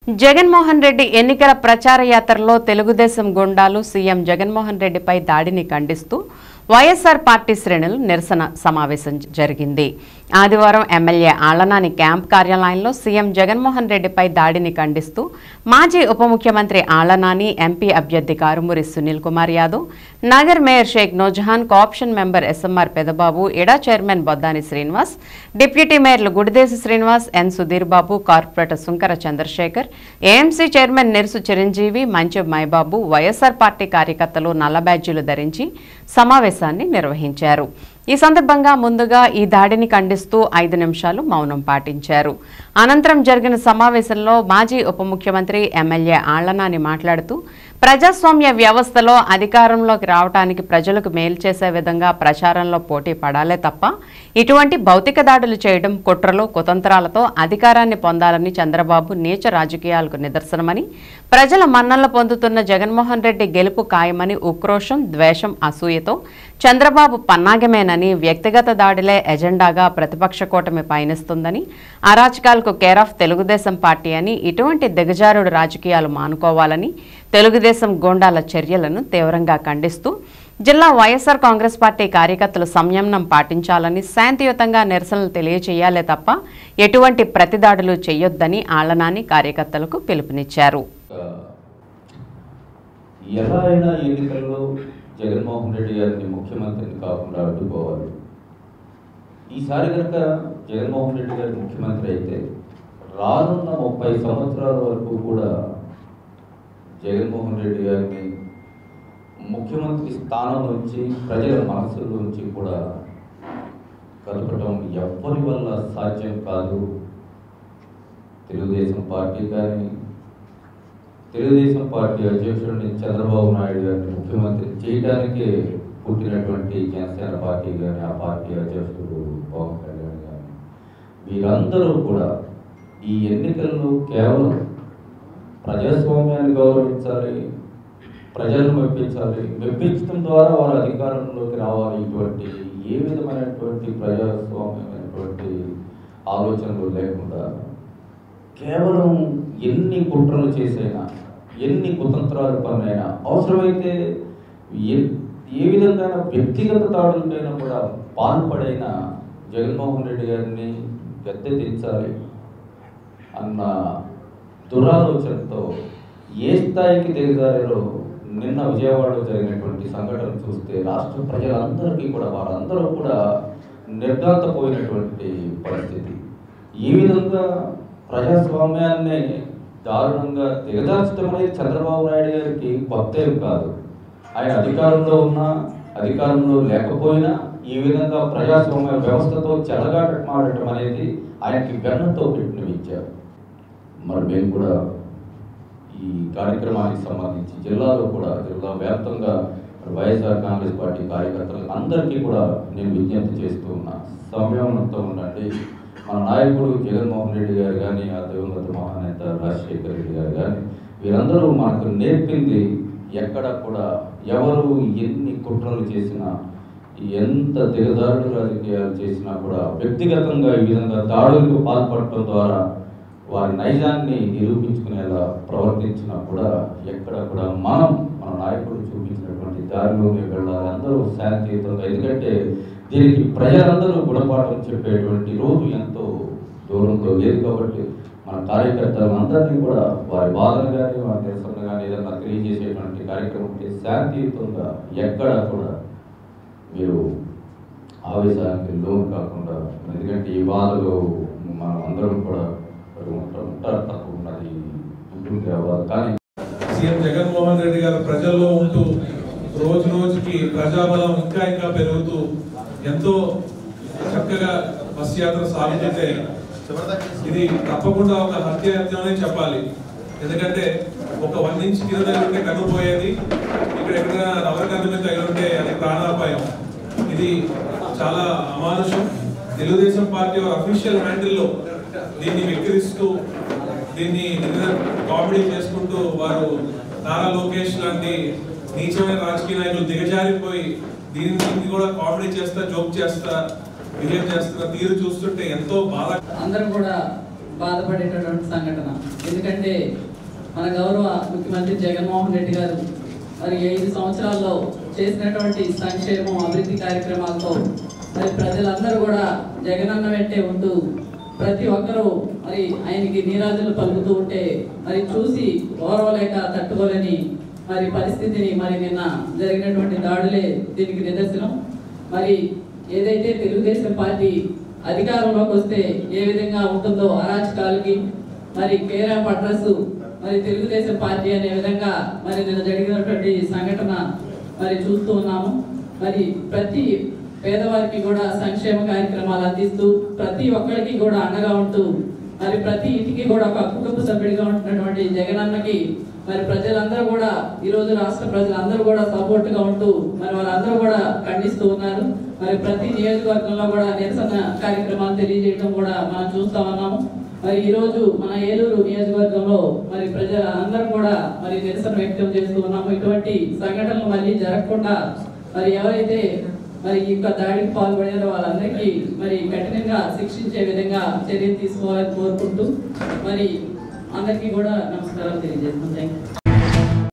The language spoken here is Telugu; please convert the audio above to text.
జగన్మోహన్ రెడ్డి ఎన్నికల ప్రచార యాత్రలో తెలుగుదేశం గుండాలు సీఎం జగన్మోహన్ రెడ్డిపై దాడిని ఖండిస్తూ వైఎస్ఆర్ పార్టీ శ్రేణులు నిరసన సమావేశం జరిగింది ఆదివారం ఎమ్మెల్యే ఆళ్లనాని క్యాంప్ కార్యాలయంలో సీఎం జగన్మోహన్ రెడ్డిపై దాడిని ఖండిస్తూ మాజీ ఉప ముఖ్యమంత్రి ఆళ్లనాని ఎంపీ అభ్యర్థి కారుమూరి సునీల్ కుమార్ యాదవ్ నగర్ mayor Shaik Noorjahan cooption member SMR Pedababu ఇడా చైర్మన్ బొద్దాని శ్రీనివాస్ డిప్యూటీ మేయర్లు Gudidesi Srinivas N Sudheer Babu corporator Sunkara Chandrasekhar AMC chairman Nerusu Chiranjeevi Manchu Maibabu YSR party కార్యకర్తలు నల్ల బ్యాడ్జీలు ధరించి సమావేశాన్ని నిర్వహించారు ఈ సందర్భంగా ముందుగా ఈ దాడిని ఖండిస్తూ ఐదు నిమిషాలు మౌనం పాటించారు అనంతరం జరిగిన సమావేశంలో మాజీ ఉప ముఖ్యమంత్రి ఎమ్మెల్యే ఆళ్లనాని మాట్లాడుతూ ప్రజాస్వామ్య వ్యవస్థలో అధికారంలోకి రావడానికి ప్రజలకు మేలు చేసే విధంగా ప్రచారంలో పోటీ పడాలే తప్ప ఇటువంటి భౌతిక దాడులు చేయడం కుట్రలు కుతంత్రాలతో అధికారాన్ని పొందాలని చంద్రబాబు నీచ రాజకీయాలకు నిదర్శనమని ప్రజల మన్నలు పొందుతున్న జగన్మోహన్ రెడ్డి గెలుపు ఖాయమని ఉక్రోషం ద్వేషం అసూయతో చంద్రబాబు పన్నాగమేనని వ్యక్తిగత దాడులే ఎజెండాగా ప్రతిపక్ష కూటమి పయనిస్తుందని అరాచకాలకు కేర్ ఆఫ్ తెలుగుదేశం పార్టీ అని ఇటువంటి దిగజారుడు రాజకీయాలు మానుకోవాలని తెలుగుదేశం గూండాల చర్యలను తీవ్రంగా ఖండిస్తూ జిల్లా వైఎస్ఆర్ కాంగ్రెస్ పార్టీ కార్యకర్తలు సంయమనం పాటించాలని శాంతియుతంగా నిరసనలు తెలియచేయాలే తప్ప ఎటువంటి ప్రతిదాడులు చేయొద్దని ఆళ్లనాని కార్యకర్తలకు పిలుపునిచ్చారు ఎలా అయినా ఎన్నికల్లో జగన్మోహన్ రెడ్డి గారిని ముఖ్యమంత్రిని కాకుండా అడ్డుకోవాలి ఈసారి కనుక జగన్మోహన్ రెడ్డి గారి ముఖ్యమంత్రి అయితే రానున్న ముప్పై సంవత్సరాల వరకు కూడా జగన్మోహన్ రెడ్డి గారిని ముఖ్యమంత్రి స్థానం నుంచి ప్రజల మనసుల నుంచి కూడా కలపటం ఎవ్వరి వల్ల సాధ్యం కాదు తెలుగుదేశం పార్టీ కానీ తెలుగుదేశం పార్టీ అధ్యక్షుడిని చంద్రబాబు నాయుడు గారిని ముఖ్యమంత్రి చేయడానికే పుట్టినటువంటి జనసేన పార్టీ కానీ ఆ పార్టీ అధ్యక్షుడు పవన్ కళ్యాణ్ కానీ వీరందరూ కూడా ఈ ఎన్నికల్లో కేవలం ప్రజాస్వామ్యాన్ని గౌరవించాలి ప్రజలను మెప్పించాలి మెప్పించడం ద్వారా వారు అధికారంలోకి రావాలి ఇటువంటి ఏ విధమైనటువంటి ప్రజాస్వామ్యమైనటువంటి ఆలోచనలు లేకుండా కేవలం ఎన్ని కుట్రలు చేసైనా ఎన్ని కుతంత్రాలు పనులైనా అవసరమైతే ఏ- ఏ విధంగా వ్యక్తిగత దాడులకైనా కూడా పాల్పడైన జగన్మోహన్ రెడ్డి గారిని గద్దెదించాలి అన్న దురాలోచనతో ఏ స్థాయికి దిగజారారో నిన్న విజయవాడలో జరిగినటువంటి సంఘటన చూస్తే రాష్ట్ర ప్రజలందరికీ కూడా వారందరూ కూడా నిర్ఘాంతపోయినటువంటి పరిస్థితి ఈ విధంగా ప్రజాస్వామ్యాన్ని దారుణంగా దిగజార్చడం అనేది చంద్రబాబు నాయుడు గారికి కొత్త ఏం కాదు ఆయన అధికారంలో ఉన్నా అధికారంలో లేకపోయినా ఈ విధంగా ప్రజాస్వామ్య వ్యవస్థతో చెలగాటమాడటం అనేది ఆయనకి వెన్నతో పెట్టిన విద్య మరి మేము కూడా ఈ కార్యక్రమానికి సంబంధించి జిల్లాలో కూడా జిల్లా వ్యాప్తంగా మరి వైఎస్ఆర్ కాంగ్రెస్ పార్టీ కార్యకర్తలకు అందరికీ కూడా నేను విజ్ఞప్తి చేస్తూ ఉన్నా సంయమనంతో ఉండండి మన నాయకుడు జగన్మోహన్ రెడ్డి గారు కానీ ఆ దివంగత మహానేత రాజశేఖర రెడ్డి గారు కానీ వీరందరూ మనకు నేర్పింది ఎక్కడ కూడా ఎవరు ఎన్ని కుట్రలు చేసినా ఎంత దిగజారుడు రాజకీయాలు చేసినా కూడా వ్యక్తిగతంగా ఈ విధంగా దాడులకు పాల్పడటం ద్వారా వారి నైజాన్ని నిరూపించుకునేలా ప్రవర్తించినా కూడా ఎక్కడ కూడా మనం మన నాయకుడు చూపించినటువంటి దారిలోనే వెళ్ళాలి అందరూ శాంతియుతంగా ఎందుకంటే దీనికి ప్రజలందరూ గుణపాఠం చెప్పేటువంటి రోజు ఎంతో దూరంలో లేదు కాబట్టి మన కార్యకర్తలందరినీ కూడా వారి బాధలు కానీ వారి నిరసన కానీ ఏదైనా తెలియజేసేటువంటి కార్యక్రమం ఉంటే శాంతియుతంగా ఎక్కడ కూడా మీరు ఆవేశానికి లోను కాకుండా ఎందుకంటే ఈ బాధలో మనం అందరం కూడా మరి ఉంటా- ఉంటారు తక్కువ ఉన్నది ఉంటుంది ఆ బాధ కానీ సీఎం జగన్మోహన్ రెడ్డి గారు ప్రజల్లో ఉంటూ రోజు రోజుకి ప్రజాబలం ఇంకా ఇంకా పెరుగుతూ ఎంతో చక్కగా బస్ యాత్ర సాగుతుంటే ఇది తప్పకుండా ఒక హత్యాయత్నమనే చెప్పాలి ఎందుకంటే ఒక వన్ ఇంచ్ కింద తగిలి ఉంటే కన్ను పోయేది ఇక్కడ ఎక్కడైనా రబ్బర్ కన్ను మీద తగిలి ఉంటే అది ప్రాణాపాయం ఇది చాలా అమానుషం తెలుగుదేశం పార్టీ అఫీషియల్ హ్యాండిల్లో దీన్ని వెక్కిరిస్తూ దీన్ని కామెడీ చేసుకుంటూ వారు నారా లోకేష్ లాంటి నీచమైన రాజకీయ నాయకులు దిగజారిపోయి దీని దీన్ని కూడా కామెడీ చేస్తా జోక్ చేస్తా బిహేవ్ చేస్తున్న తీరు చూస్తుంటే ఎంతో బాధ అందరం కూడా బాధపడేటటువంటి సంఘటన ఎందుకంటే మన గౌరవ ముఖ్యమంత్రి జగన్మోహన్ రెడ్డి గారు మరి ఐదు సంవత్సరాల్లో చేసినటువంటి సంక్షేమం అభివృద్ధి కార్యక్రమాలతో మరి ప్రజలందరూ కూడా జగనన్న వెంటే ఉంటూ ప్రతి ఒక్కరూ మరి ఆయనకి నీరాజులు పలుకుతూ ఉంటే మరి చూసి ఓర్వలేక తట్టుకోలేని మరి పరిస్థితిని మరి నిన్న జరిగినటువంటి దాడులే దీనికి నిదర్శనం మరి ఏదైతే తెలుగుదేశం పార్టీ అధికారంలోకి వస్తే ఏ విధంగా ఉంటుందో అరాచకాలకి మరి కేరా అడ్రస్ మరి తెలుగుదేశం పార్టీ అనే విధంగా మరి నిన్న జరిగినటువంటి సంఘటన మరి చూస్తూ ఉన్నాము మరి ప్రతి పేదవారికి కూడా సంక్షేమ కార్యక్రమాలు అందిస్తూ ప్రతి ఒక్కరికి కూడా అండగా ఉంటూ మరి ప్రతి ఇంటికి కూడా ఒక కుటుంబ సభ్యుడిగా ఉంటున్నటువంటి జగనన్నకి మరి ప్రజలందరూ కూడా ఈ రోజు రాష్ట్ర ప్రజలందరూ కూడా సపోర్ట్ గా ఉంటూ మరి వాళ్ళందరూ కూడా ఖండిస్తూ ఉన్నారు మరి ప్రతి నియోజకవర్గంలో కూడా నిరసన కార్యక్రమాలు తెలియజేయడం కూడా మనం చూస్తా ఉన్నాము మరి ఈ రోజు మన ఏలూరు నియోజకవర్గంలో మరి ప్రజల అందరం కూడా మరి నిరసన వ్యక్తం చేస్తూ ఉన్నాము ఇటువంటి సంఘటనలు మళ్ళీ జరగకుండా మరి ఎవరైతే మరి ఈ యొక్క దాడికి పాల్పడారో వాళ్ళందరికీ మరి కఠినంగా శిక్షించే విధంగా చర్యలు తీసుకోవాలని కోరుకుంటూ మరి అందరికీ కూడా నమస్కారాలు తెలియజేస్తున్నాం థ్యాంక్ యూ